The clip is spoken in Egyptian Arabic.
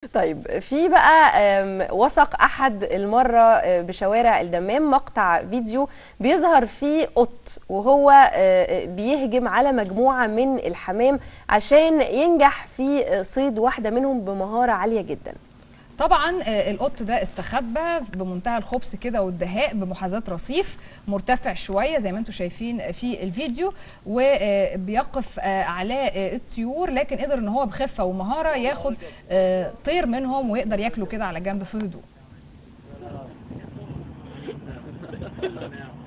طيب في بقى آم، وثق احد المره آه، بشوارع الدمام مقطع فيديو بيظهر فيه قط وهو آه، بيهجم على مجموعه من الحمام عشان ينجح في آه، صيد واحده منهم بمهاره عاليه جدا طبعا آه، القط ده استخبى بمنتهى الخبث كده والدهاء بمحاذاه رصيف مرتفع شويه زي ما انتم شايفين في الفيديو وبيقف آه، على آه، الطيور لكن قدر ان هو بخفه ومهاره ياخد آه، طير منهم ويقدر ياكله كده على جنب في هدوء